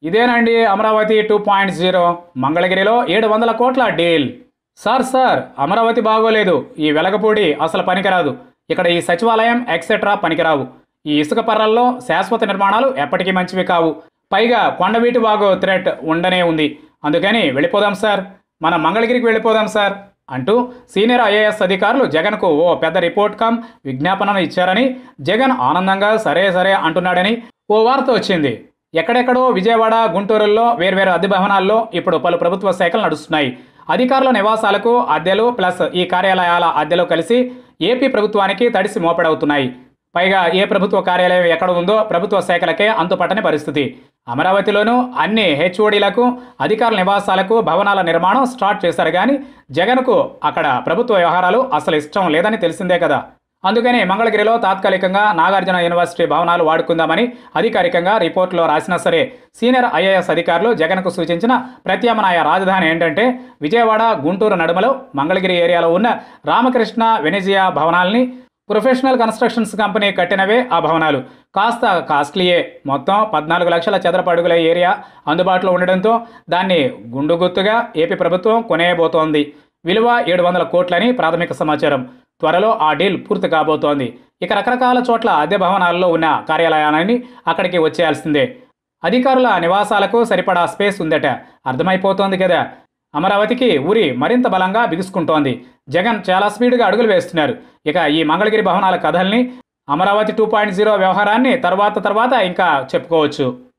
ఇదేనండి Amaravati two point zero మంగళగిరిలో ఏడు వందల కోట్ల డీల్ సార్ సార్ అమరావతి బాగోలేదు ఈ వెలగపూడి అసలు పనికిరాదు ఇక్కడ ఈ సచివాలయం ఎక్సెట్రా పనికిరావు ఈ ఇసుక పర్రల్లో శాశ్వత నిర్మాణాలు ఎప్పటికీ మంచివి కావు పైగా కొండవీటి బాగు థ్రెట్ ఉండనే ఉంది అందుకని వెళ్ళిపోదాం సార్ మన మంగళగిరికి వెళ్ళిపోదాం సార్ అంటూ సీనియర్ ఐఏఎస్ అధికారులు జగన్కు ఓ పెద్ద రిపోర్ట్ కమ్ విజ్ఞాపనను ఇచ్చారని జగన్ ఆనందంగా సరే సరే అంటున్నాడని ఓ వార్త వచ్చింది ఎక్కడెక్కడో విజయవాడ గుంటూరుల్లో వేర్వేరు అద్దె భవనాల్లో ఇప్పుడు పలు ప్రభుత్వ శాఖలు నడుస్తున్నాయి అధికారుల నివాసాలకు అద్దెలు ప్లస్ ఈ కార్యాలయాల అద్దెలు కలిసి ఏపీ ప్రభుత్వానికి తడిసి మోపెడవుతున్నాయి పైగా ఏ ప్రభుత్వ కార్యాలయం ఎక్కడ ఉందో ప్రభుత్వ శాఖలకే అంతుపట్టని పరిస్థితి అమరావతిలోనూ అన్ని హెచ్ఓడీలకు అధికారుల నివాసాలకు భవనాల నిర్మాణం స్టార్ట్ చేశారు కానీ జగన్కు అక్కడ ప్రభుత్వ వ్యవహారాలు అసలు ఇష్టం లేదని తెలిసిందే కదా అందుకని మంగళగిరిలో తాత్కాలికంగా నాగార్జున యూనివర్సిటీ భవనాలు వాడుకుందామని అధికారికంగా రిపోర్టులో రాసినా సరే సీనియర్ ఐఏఎస్ అధికారులు జగన్కు సూచించిన ప్రత్యామ్నాయ రాజధాని ఏంటంటే విజయవాడ గుంటూరు నడుమలో మంగళగిరి ఏరియాలో ఉన్న రామకృష్ణ వెనిజియా భవనాల్ని ప్రొఫెషనల్ కన్స్ట్రక్షన్స్ కంపెనీ కట్టినవే ఆ భవనాలు కాస్త కాస్ట్లీయే మొత్తం పద్నాలుగు లక్షల చదరపు అడుగుల ఏరియా అందుబాటులో ఉండడంతో దాన్ని గుండుగుత్తుగా ఏపీ ప్రభుత్వం కొనేయబోతోంది విలువ ఏడు వందల కోట్లని ప్రాథమిక సమాచారం త్వరలో ఆ డీల్ పూర్తి కాబోతోంది ఇక రకరకాల చోట్ల అద్దె భవనాల్లో ఉన్న కార్యాలయాన్ని అక్కడికి వచ్చేయాల్సిందే అధికారుల నివాసాలకు సరిపడా స్పేస్ ఉందట అర్థమైపోతోంది కదా అమరావతికి ఉరి మరింత బలంగా బిగుసుకుంటోంది జగన్ చాలా స్పీడ్గా అడుగులు వేస్తున్నారు ఇక ఈ మంగళగిరి భవనాల కథల్ని అమరావతి టూ పాయింట్ జీరో వ్యవహారాన్ని తర్వాత తర్వాత ఇంకా చెప్పుకోవచ్చు